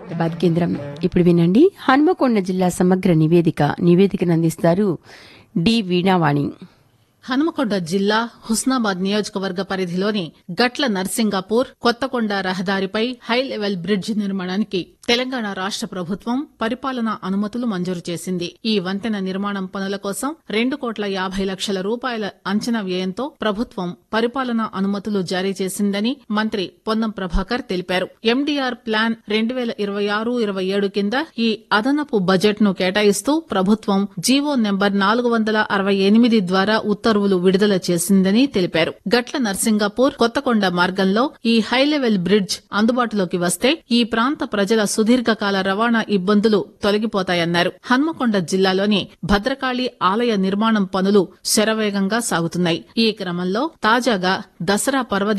హైదరాబాద్ కేంద్రం ఇప్పుడు వినండి హన్మకొండ జిల్లా సమగ్ర నివేదిక నివేదికను అందిస్తారు డి వీణావాణి హనుమకొండ జిల్లా హుస్నాబాద్ నియోజకవర్గ పరిధిలోని గట్ల నర్సింగాపూర్ కొత్తకొండ రహదారిపై హై లెవెల్ బ్రిడ్జ్ నిర్మాణానికి తెలంగాణ రాష్ట ప్రభుత్వం పరిపాలనా అనుమతులు మంజూరు చేసింది ఈ వంతెన నిర్మాణం పనుల కోసం రెండు కోట్ల యాభై లక్షల రూపాయల అంచనా వ్యయంతో ప్రభుత్వం పరిపాలనా అనుమతులు జారీ చేసిందని మంత్రి పొన్నం ప్రభాకర్ తెలిపారు ఎండీఆర్ ప్లాన్ రెండు వేల ఇరవై ఆరు ఇరవై ఏడు కింద ఈ అదనపు బడ్జెట్ ను కేటాయిస్తూ ప్రభుత్వం జీవో నెంబర్ నాలుగు వందల అరవై ఎనిమిది ద్వారా ఉత్తర్వులు విడుదల చేసిందని తెలిపారు గట్ల నర్సింగాపూర్ కొత్తకొండ మార్గంలో ఈ హై లెవెల్ బ్రిడ్జ్ అందుబాటులోకి వస్తే ఈ ప్రాంత ప్రజల సుదీర్ఘకాల రవాణా ఇబ్బందులు తొలగిపోతాయన్నారు హన్మకొండ జిల్లాలోని భద్రకాళి ఆలయ నిర్మాణం పనులు శరవేగంగా సాగుతున్నాయి ఈ క్రమంలో తాజాగా దసరా పర్వదిన